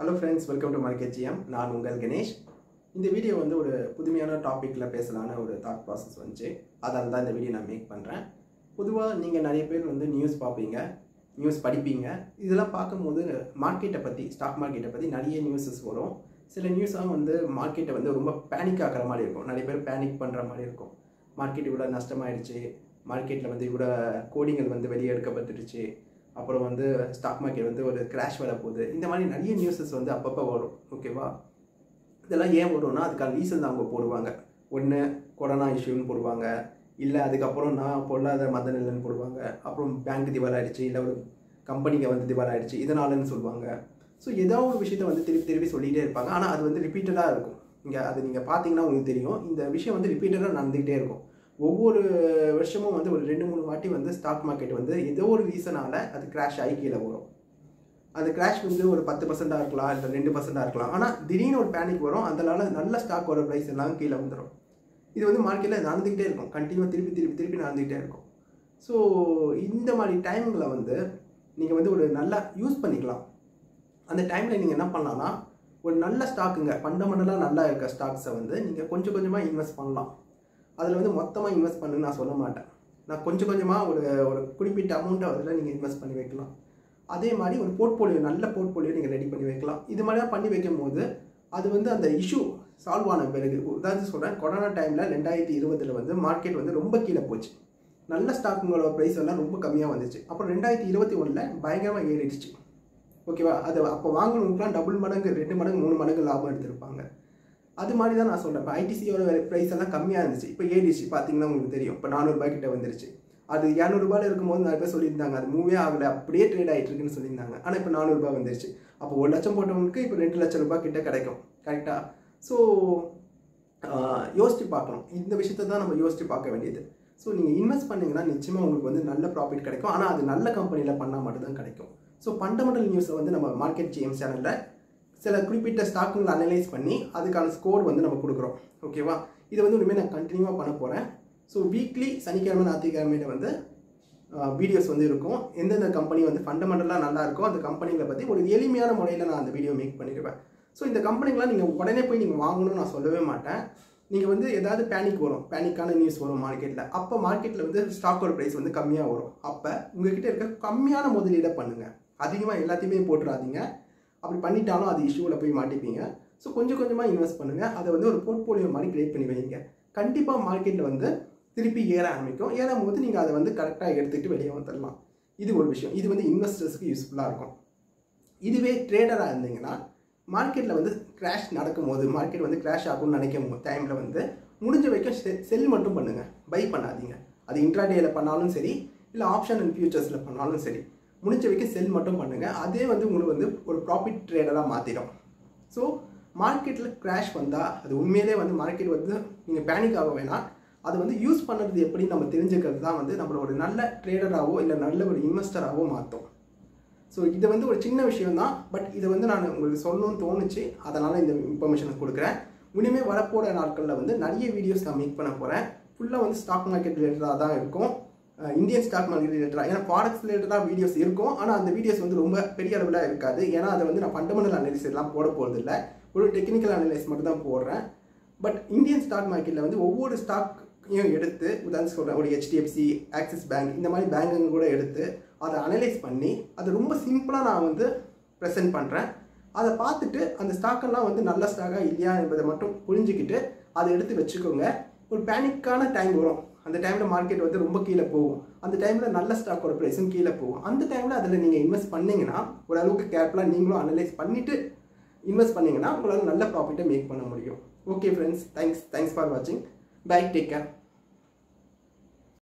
hello friends welcome to market GM நான் உங்கள் கணேஷ் இந்த வீடியோ வந்து ஒரு புதுமையான டாப்பிக்கில் பேசலான ஒரு தாட் ப்ராசஸ் வந்துச்சு அதால் தான் இந்த வீடியோ நான் மேக் பண்ணுறேன் பொதுவாக நீங்கள் நிறைய பேர் வந்து நியூஸ் பார்ப்பீங்க நியூஸ் படிப்பீங்க இதெல்லாம் பார்க்கும்போது மார்க்கெட்டை பற்றி ஸ்டாக் மார்க்கெட்டை பற்றி நிறைய நியூஸஸ் வரும் சில நியூஸாக வந்து மார்க்கெட்டை வந்து ரொம்ப பேனிக் ஆகிற மாதிரி இருக்கும் நிறைய பேர் பேனிக் பண்ணுற மாதிரி இருக்கும் மார்க்கெட் இவ்வளோ நஷ்டமாயிடுச்சு மார்க்கெட்டில் வந்து இவ்வளோ கோடிங்கள் வந்து வெளியே எடுக்கப்பட்டுடுச்சு அப்புறம் வந்து ஸ்டாக் மார்க்கெட் வந்து ஒரு கிராஷ் வர போகுது இந்த மாதிரி நிறைய நியூஸஸ் வந்து அப்பப்போ வரும் ஓகேவா இதெல்லாம் ஏன் வரும்னா அதுக்கான ரீசன் அவங்க போடுவாங்க ஒன்று கொரோனா இஷ்யூன்னு போடுவாங்க இல்லை அதுக்கப்புறம் நான் பொருளாதார மந்தநிலைன்னு போடுவாங்க அப்புறம் பேங்க் திவால் ஆயிடுச்சு இல்லை ஒரு கம்பெனிக்கு வந்து திவால் ஆயிடுச்சு இதனாலன்னு சொல்லுவாங்க ஸோ ஏதோ ஒரு விஷயத்த வந்து திருப்பி திருப்பி சொல்லிகிட்டே இருப்பாங்க ஆனால் அது வந்து ரிப்பீட்டடாக இருக்கும் இங்கே அது நீங்கள் பார்த்தீங்கன்னா உங்களுக்கு தெரியும் இந்த விஷயம் வந்து ரிப்பீட்டடாக நடந்துக்கிட்டே இருக்கும் ஒவ்வொரு வருஷமும் வந்து ஒரு ரெண்டு மூணு வாட்டி வந்து ஸ்டாக் மார்க்கெட் வந்து ஏதோ ஒரு ரீசனால் அது கிராஷ் ஆகி கீழே வரும் அந்த கிராஷ் வந்து ஒரு பத்து பர்சண்டாக இருக்கலாம் இல்லை ரெண்டு பர்சண்டாக இருக்கலாம் ஆனால் திடீர்னு ஒரு பேனிக் வரும் அதனால நல்ல ஸ்டாக்கோட ப்ரைஸ் எல்லாம் கீழே வந்துடும் இது வந்து மார்க்கெட்டில் நடந்துக்கிட்டே இருக்கும் கண்டினியூ திருப்பி திருப்பி திருப்பி நடந்துக்கிட்டே இருக்கும் ஸோ இந்த மாதிரி டைமில் வந்து நீங்கள் வந்து ஒரு நல்லா யூஸ் பண்ணிக்கலாம் அந்த டைமில் நீங்கள் என்ன பண்ணலாம்னா ஒரு நல்ல ஸ்டாக்குங்க ஃபண்டமெண்டலாக நல்லா இருக்க ஸ்டாக்ஸை வந்து நீங்கள் கொஞ்சம் கொஞ்சமாக இன்வெஸ்ட் பண்ணலாம் அதில் வந்து மொத்தமாக இன்வெஸ்ட் பண்ணுன்னு நான் சொல்ல மாட்டேன் நான் கொஞ்சம் கொஞ்சமாக ஒரு ஒரு குறிப்பிட்ட அமௌண்ட்டை அதில் நீங்கள் இன்வெஸ்ட் பண்ணி வைக்கலாம் அதே மாதிரி ஒரு போர்ட்போலியோ நல்ல போர்ட்போலியோ நீங்கள் ரெடி பண்ணி வைக்கலாம் இது மாதிரிலாம் பண்ணி வைக்கும் போது அது வந்து அந்த இஷ்யூ சால்வ் ஆன பிறகு உதாரணம் சொல்கிறேன் கொரோனா டைமில் ரெண்டாயிரத்தி இருபதில் வந்து மார்க்கெட் வந்து ரொம்ப கீழே போச்சு நல்ல ஸ்டாக்குங்களோட ப்ரைஸ் எல்லாம் ரொம்ப கம்மியாக வந்துச்சு அப்புறம் ரெண்டாயிரத்தி இருபத்தி ஒன்றில் பயங்கரமாக ஏறிடுச்சு ஓகேவா அது அப்போ வாங்கினவங்களுக்குலாம் டபுள் மடங்கு ரெண்டு மடங்கு மூணு மடங்கு லாபம் எடுத்திருப்பாங்க அது மாதிரி தான் நான் சொல்கிறேன் இப்போ ஐடிசியோட ப்ரைஸ் எல்லாம் கம்மியாக இருந்துச்சு இப்போ ஏடிசி பார்த்தீங்கன்னா உங்களுக்கு தெரியும் இப்போ நானூறுபா கிட்ட வந்துருச்சு அது இரநூறுபாயில் இருக்கும்போது நிறைய பேர் சொல்லியிருந்தாங்க அது மூவே ஆகலை அப்படியே ட்ரேட் ஆகிட்டு இருக்குன்னு சொல்லியிருந்தாங்க ஆனால் இப்போ நானூறுபா வந்துருச்சு அப்போ ஒரு லட்சம் போட்டவங்களுக்கு இப்போ ரெண்டு லட்சம் ரூபாய் கிட்ட கிடைக்கும் கரெக்டாக ஸோ யோசித்து பார்க்கணும் இந்த விஷயத்தை தான் நம்ம யோசித்து பார்க்க வேண்டியது ஸோ நீங்கள் இன்வெஸ்ட் பண்ணிங்கன்னா நிச்சயமாக உங்களுக்கு வந்து நல்ல ப்ராஃபிட் கிடைக்கும் ஆனால் அது நல்ல கம்பெனியில் பண்ணால் மட்டும்தான் கிடைக்கும் ஸோ ஃபண்டமெண்டல் நியூஸை வந்து நம்ம மார்க்கெட் ஜிஎம் சேனலில் சில குறிப்பிட்ட ஸ்டாக்குங்களை அனலைஸ் பண்ணி அதுக்கான ஸ்கோர் வந்து நம்ம கொடுக்குறோம் ஓகேவா இதை வந்து இனிமேல் நான் கண்டினியூவாக பண்ண போகிறேன் ஸோ வீக்லி சனிக்கிழமை ஞாயிற்றுக்கிழமையில வந்து வீடியோஸ் வந்து இருக்கும் எந்தெந்த கம்பெனி வந்து ஃபண்டமெண்டலாக நல்லா இருக்கோ அந்த கம்பெனிகளை பற்றி ஒரு எளிமையான முறையில் நான் அந்த வீடியோ மேக் பண்ணிடுவேன் ஸோ இந்த கம்பெனிங்களாம் நீங்கள் உடனே போய் நீங்கள் வாங்கணும்னு நான் சொல்லவே மாட்டேன் நீங்கள் வந்து ஏதாவது பேனிக் வரும் பேனிக்கான நியூஸ் வரும் மார்க்கெட்டில் அப்போ மார்க்கெட்டில் வந்து ஸ்டாக்கோட ப்ரைஸ் வந்து கம்மியாக வரும் அப்போ உங்ககிட்ட இருக்க கம்மியான முதலீடை பண்ணுங்கள் அதிகமாக எல்லாத்தையுமே போட்டுறாதீங்க அப்படி பண்ணிட்டாலும் அது இஷ்யூவில் போய் மாட்டிப்பீங்க ஸோ கொஞ்சம் கொஞ்சமாக இன்வெஸ்ட் பண்ணுங்கள் அதை வந்து ஒரு போர்ட்போலியோ மாதிரி கிரியேட் பண்ணி வைங்க கண்டிப்பாக மார்க்கெட்டில் வந்து திருப்பி ஏற ஆரம்பிக்கும் ஏறும் போது நீங்கள் அதை வந்து கரெக்டாக எடுத்துகிட்டு வெளியே வந்துடலாம் இது ஒரு விஷயம் இது வந்து இன்வெஸ்டர்ஸ்க்கு யூஸ்ஃபுல்லாக இருக்கும் இதுவே ட்ரேடராக இருந்தீங்கன்னா மார்க்கெட்டில் வந்து கிராஷ் நடக்கும்போது மார்க்கெட் வந்து கிராஷ் ஆகும்னு நினைக்கும் டைமில் வந்து முடிஞ்ச வரைக்கும் செல் மட்டும் பண்ணுங்கள் பை பண்ணாதீங்க அது இன்ட்ராடேயில் பண்ணாலும் சரி இல்லை ஆப்ஷன் அண்ட் ஃபியூச்சர்ஸில் பண்ணாலும் சரி முடிஞ்ச வரைக்கும் செல் மட்டும் பண்ணுங்கள் அதே வந்து உங்களுக்கு வந்து ஒரு ப்ராஃபிட் ட்ரேடராக மாற்றிடும் ஸோ மார்க்கெட்டில் கிராஷ் வந்தால் அது உண்மையிலே வந்து மார்க்கெட் வந்து நீங்கள் பேனிக் ஆக வேணாம் அதை வந்து யூஸ் பண்ணுறது எப்படி நம்ம தெரிஞ்சுக்கிறது தான் வந்து நம்மளை ஒரு நல்ல ட்ரேடராகவோ இல்லை நல்ல ஒரு இன்வெஸ்டராகவோ மாற்றும் ஸோ இது வந்து ஒரு சின்ன விஷயம் தான் பட் இதை வந்து நான் உங்களுக்கு சொல்லணும்னு தோணுச்சு அதனால் இந்த இன்ஃபர்மேஷனை கொடுக்குறேன் இனிமேல் வரப்போகிற நாட்களில் வந்து நிறைய வீடியோஸ் நான் மேக் பண்ண போகிறேன் ஃபுல்லாக வந்து ஸ்டாக் மார்க்கெட் ரிலேட்டடாக தான் இருக்கும் இந்தியன் ஸ்டாக் மார்க்கெட் ரிலேட்டடாக ஏன்னா ப்ராடக்ட்ஸ் ரிலேட்டடாக வீடியோஸ் இருக்கும் ஆனால் அந்த வீடியோஸ் வந்து ரொம்ப பெரிய அளவில் இருக்காது ஏன்னா அதை வந்து நான் ஃபண்டமெண்டல் அனலிஸ் எல்லாம் போட போகிறது இல்லை ஒரு டெக்னிக்கல் அனலைஸ் மட்டும் தான் போடுறேன் பட் இந்தியன் ஸ்டாக் மார்க்கெட்டில் வந்து ஒவ்வொரு ஸ்டாக்கையும் எடுத்து உதாரணம் சொல்கிறேன் ஒரு ஹெச்டிஎஃப்சி ஆக்சிஸ் பேங்க் இந்த மாதிரி பேங்குங்க கூட எடுத்து அதை அனலைஸ் பண்ணி அதை ரொம்ப சிம்பிளாக நான் வந்து ப்ரெசென்ட் பண்ணுறேன் அதை பார்த்துட்டு அந்த ஸ்டாக்கெல்லாம் வந்து நல்ல ஸ்டாக்காக இல்லையா என்பதை மட்டும் புரிஞ்சுக்கிட்டு அதை எடுத்து வச்சுக்கோங்க ஒரு பேனிக்கான டைம் வரும் அந்த டைமில் மார்க்கெட் வந்து ரொம்ப கீழே போகும் அந்த டைமில் நல்ல ஸ்டாக்கோட ப்ரைஸும் கீழே போகும் அந்த டைமில் அதில் நீங்கள் இன்வெஸ்ட் பண்ணிங்கன்னா ஓரளவுக்கு கேர்ஃபுல்லாக நீங்களும் அனலைஸ் பண்ணிவிட்டு இன்வெஸ்ட் பண்ணிங்கன்னா உங்களால் நல்ல ப்ராஃபிட்டை மேக் பண்ண முடியும் okay friends thanks thanks for வாட்சிங் பை டேக் கேர்